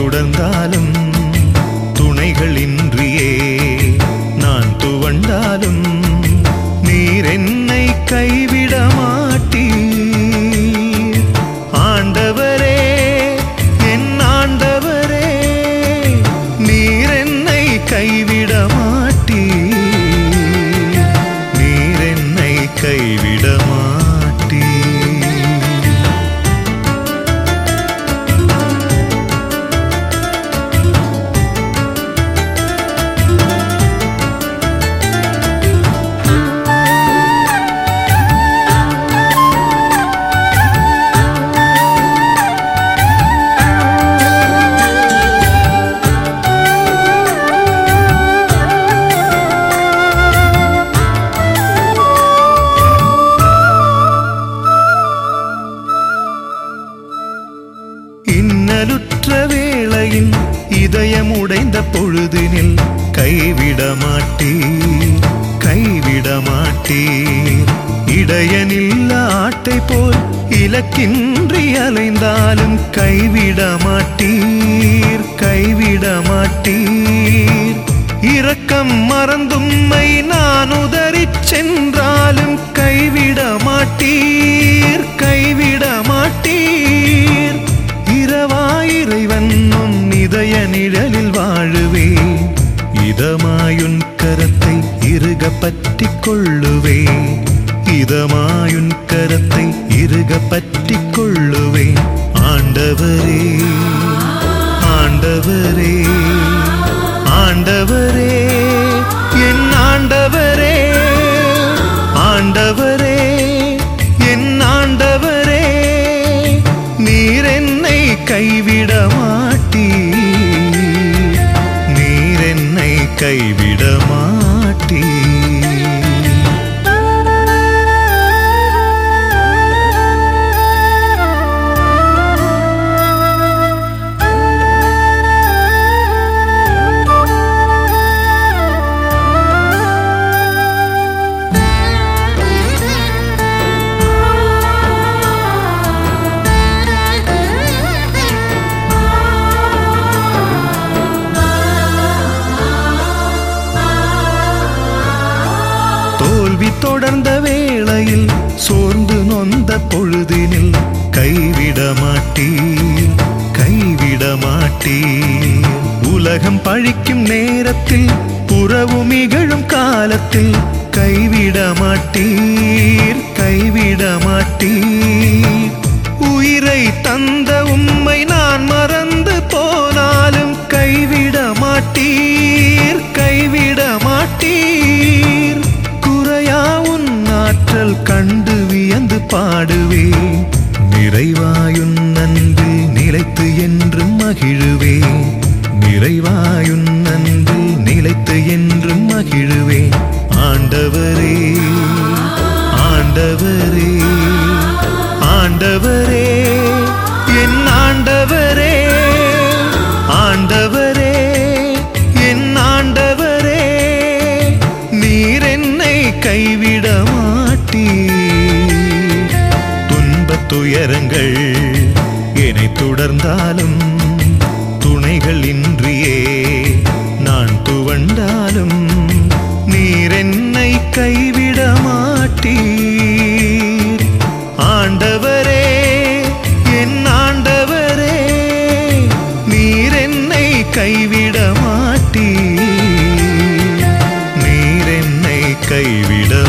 தொடர்ந்தாலும் துணைகள் இன்றியே நான் துவண்டாலும் நீர் என்னை கைவிட மாட்டீர் ஆண்டவரே என் ஆண்டவரே நீர் என்னை கைவிட மாட்டீர் நீர் என்னை கைவிட மாட்டீர் இன்னலுற்ற வேளையின் இதயம் உடைந்த பொழுதினில் கைவிட மாட்டீர் கைவிட மாட்டீர் இடையனில்ல ஆட்டை போல் இலக்கின்றி அலைந்தாலும் கைவிட மாட்டீர் கைவிட மாட்டீர் இரக்கம் மறந்தும்மை நான் உதறிச் சென்றாலும் கைவிட மாட்டீர் கைவிட மாட்டீர் இரவாயிரைவன் உன் இதய நிழலில் வாழுவேன் இதமாயுன் கரத்தை இறுக பற்றிக் கொள்ளுவேன் இதமாயுன் கரத்தை இறுக பற்றிக் கொள்ளுவேன் ஆண்டவரே ஆண்டவரே ஆண்டவரே என் ஆண்டவரே ஆண்டவரே என் ஆண்டவரே நீர் என்னை கைவிட மாட்டீர் நீர் என்னை கைவிட மாட்டீர் தோல்வி தொடர்ந்த வேளையில் சோர்ந்து நொந்த பொழுதினில் கைவிட மாட்டீர் கைவிட மாட்டீர் உலகம் பழிக்கும் நேரத்தில் உறவு மிகழும் காலத்தில் கைவிட மாட்டீர் கைவிட மாட்டீர் உயிரை தந்த உம்மை நான் மறந்து போனாலும் கைவிட மாட்டீர் கைவிட மாட்டீர் குறையா உன் ஆற்றல் கண்டு வியந்து பாடுவேன் நிறைவாயுன் அன்பில் நிலைத்து என்று மகிழுவேன் நிறைவாயுன் அன்பில் நிலைத்து என்று மகிழுவேன் ஆண்டவரே ஆண்டவரே ஆண்டவரே என் ஆண்டவரே ஆண்டவரே என் ஆண்டவரே நீர் என்னை கைவிட மாட்டீர் துன்பத் துயரங்கள் என்னை தொடர்ந்தாலும் துணைகள் இன்றியே நான் துவண்டாலும் நீர் என்னை கைவிட மாட்டீர் ஆண்டவரே என் ஆண்டவரே நீர் என்னை கைவிட மாட்டீர் நீர் என்னை கைவிட